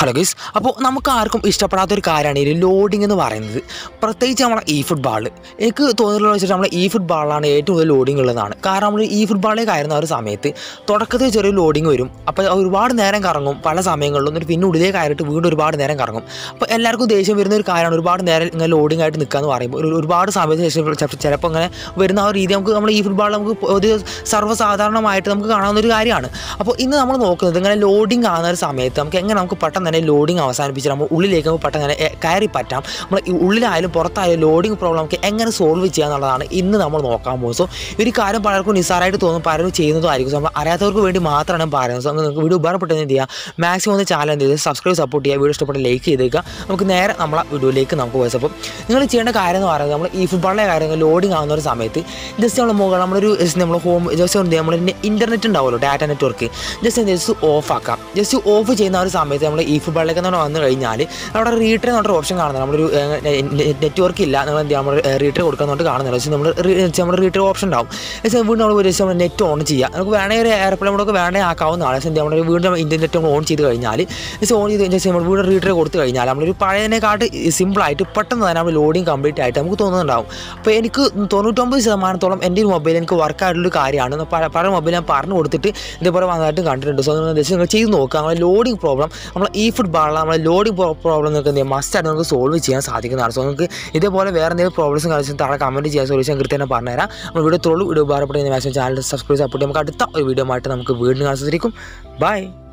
hello guys അപ്പോൾ നമുക്ക് ആർക്കും ഇഷ്ടപ്പെടാത്ത ഒരു കാര്യമാണ് ഈ ലോഡിംഗ് എന്ന് പറയുന്നത് പ്രത്യേകിച്ച് നമ്മളെ ഈ ഫുട്ബോൾ എനിക്ക് തോന്നുന്നത് വെച്ചിട്ട് നമ്മളെ ഈ ഫുട്ബോളാണ് ഏറ്റവും കൂടുതൽ ലോഡിംഗ് ഉള്ളതാണ് കാരണം നമ്മൾ ഈ ഫുട്ബോളിലേക്ക് ആയിരുന്ന ഒരു സമയത്ത് തുടക്കത്തിൽ ചെറിയ ലോഡിംഗ് വരും അപ്പോൾ ഒരുപാട് നേരം കറങ്ങും പല സമയങ്ങളിലും എന്നിട്ട് പിന്നെ ഉള്ളിലേക്ക് കയറിയിട്ട് വീണ്ടും ഒരുപാട് നേരം കറങ്ങും അപ്പോൾ എല്ലാവർക്കും ദേഷ്യം വരുന്ന ഒരു കാര്യമാണ് ഒരുപാട് നേരം ഇങ്ങനെ ലോഡിംഗ് ആയിട്ട് നിൽക്കുക എന്ന് പറയുമ്പോൾ ഒരു ഒരുപാട് സമയത്തിന് ശേഷം ചിലപ്പോൾ ചിലപ്പോൾ അങ്ങനെ വരുന്ന ആ ഒരു രീതി നമുക്ക് നമ്മൾ ഈ ഫുട്ബോൾ നമുക്ക് ഒരു സർവ്വസാധാരണമായിട്ട് നമുക്ക് കാണാവുന്ന ഒരു കാര്യമാണ് അപ്പോൾ ഇന്ന് നമ്മൾ നോക്കുന്നത് ഇങ്ങനെ ലോഡിംഗ് ആകുന്ന ഒരു സമയത്ത് നമുക്ക് എങ്ങനെ നമുക്ക് പെട്ടെന്ന് തന്നെ ലോഡിംഗ് അവസാനിപ്പിച്ച് നമ്മൾ ഉള്ളിലേക്ക് നമുക്ക് പെട്ടെന്ന് തന്നെ എ- കയറി പറ്റാം നമ്മൾ ഈ ഉള്ളിലായാലും പുറത്തായാലും ലോഡിംഗ് പ്രോബ്ലം നമുക്ക് എങ്ങനെ സോൾവ് ചെയ്യുക എന്നുള്ളതാണ് ഇന്ന് നമ്മൾ നോക്കാൻ പോകുന്നത് സോ ഈ ഒരു കാര്യം പലർക്കും നിസ്സാരമായിട്ട് തോന്നും പലരും ചെയ്യുന്നതുമായിരിക്കും സോ നമ്മൾ അറിയാത്തവർക്ക് വേണ്ടി മാത്രമാണ് ഞാൻ പറയുന്നത് സോ നിങ്ങൾക്ക് വീഡിയോ ഉപകാരപ്പെട്ടത് എന്ത് ചെയ്യുക മാക്സിമം ഒന്ന് ചാനൽ എന്ത് ചെയ്യുക സബ്സ്ക്രൈബ് സപ്പോർട്ട് ചെയ്യുക വീഡിയോ ഇഷ്ടപ്പെട്ട ലൈക്ക് ചെയ്തേക്കുക നമുക്ക് നേരെ നമ്മളെ വീഡിയോയിലേക്ക് നമുക്ക് പോയി അപ്പോൾ നിങ്ങൾ ചെയ്യേണ്ട കാര്യം എന്ന് പറയുന്നത് നമ്മൾ ഈ ഫുട്ബോളിലെ കാര്യങ്ങൾ ലോഡിംഗ് ആകുന്ന ഒരു സമയത്ത് ജസ്റ്റ് നമ്മൾ മുകളിൽ നമ്മളൊരു just നമ്മൾ ഹോം ജസ്റ്റ് എന്ത് നമ്മൾ ഇൻ്റർനെറ്റ് ഉണ്ടാവുമല്ലോ ഡാറ്റ നെറ്റ്വർക്ക് ജസ്റ്റ് എന്ത് ജസ്റ്റ് ഓഫ് ആക്കാം ജസ്റ്റ് ഓഫ് ചെയ്യുന്ന ആ ഒരു സമയത്ത് നമ്മൾ ഈ ഫുട്ബോളിലേക്ക് എന്ന് വന്നു കഴിഞ്ഞാൽ അവിടെ റീറ്റർ എന്ന് പറഞ്ഞൊരു ഓപ്ഷൻ കാണുന്നത് നമ്മളൊരു നെറ്റ്വർക്ക് ഇല്ല നമ്മൾ എന്ത് ചെയ്യാം നമ്മൾ റീറ്റർ കൊടുക്കുന്നതുകൊണ്ട് കാണുന്നില്ല പക്ഷേ നമ്മൾ നമ്മുടെ റീറ്റർ ഓപ്ഷൻ ഉണ്ടാവും പക്ഷേ വീണ്ടും നമ്മൾ ഒരു ദിവസം നമ്മൾ നെറ്റ് ഓൺ ചെയ്യുക നമുക്ക് വേണമെങ്കിൽ ഒരു എയർപ്ലെയിൻ മോഡൊക്കെ വേണമെങ്കിൽ ആക്കാവുന്നതാണ് പക്ഷേ നമ്മൾ വീണ്ടും ഇൻ്റർനെറ്റ് നമ്മൾ ഓൺ ചെയ്ത് കഴിഞ്ഞാൽ ജസ്റ്റ് ഓൺ ചെയ്ത് ജസ്റ്റ് നമ്മൾ വീണ്ടും റീറ്റർ കൊടുത്തു കഴിഞ്ഞാൽ നമ്മളൊരു പഴയതിനെക്കാട്ട് സിമ്പിളായിട്ട് പെട്ടെന്ന് തന്നെ നമ്മൾ ലോഡിങ് കംപ്ലീറ്റ് ആയിട്ട് നമുക്ക് തോന്നുന്നുണ്ടാവും അപ്പോൾ എനിക്ക് തൊണ്ണൂറ്റൊമ്പത് ശതമാനത്തോളം എൻ്റെ ഒരു മൊബൈൽ എനിക്ക് വർക്ക് ആയിട്ടുള്ളൊരു കാര്യമാണ് പല പല മൊബൈൽ ഞാൻ പറഞ്ഞു കൊടുത്തിട്ട് ഇതേപോലെ വന്നതായിട്ട് കണ്ടിട്ടുണ്ട് സോ നിങ്ങൾ ജസ്റ്റ് നിങ്ങൾ ചെയ്ത് നോക്കുക നമ്മളെ ലോഡിംഗ് പ്രോബ്ലം നമ്മൾ ഈ ഫുട്ബോളിൽ നമ്മളെ ലോഡിംഗ് പ്രോബ്ലം നിങ്ങൾക്ക് എന്ത് ചെയ്യാം മസ്റ്റായിട്ട് നമുക്ക് സോൾവ് ചെയ്യാൻ സാധിക്കുന്നതാണ് സോ നിങ്ങൾക്ക് ഇതേപോലെ വേറെ എന്തെങ്കിലും പ്രോബ്ലംസും കളിച്ചും താഴെ കമൻറ്റ് ചെയ്യാൻ സൊല്യൂഷൻ കൃത്യമായി പറഞ്ഞുതരാം നമ്മൾ വീഡിയോ തൊള്ളു വീഡിയോ ഉപകാരപ്പെടുന്ന മാക്സിമം ചാനൽ സബ്സ്ക്രൈബ് സപ്പോർട്ട് നമുക്ക് അടുത്ത ഒരു വീഡിയോ ആയിട്ട് നമുക്ക് വീണ്ടും കാണാൻ സാധിക്കും ബൈ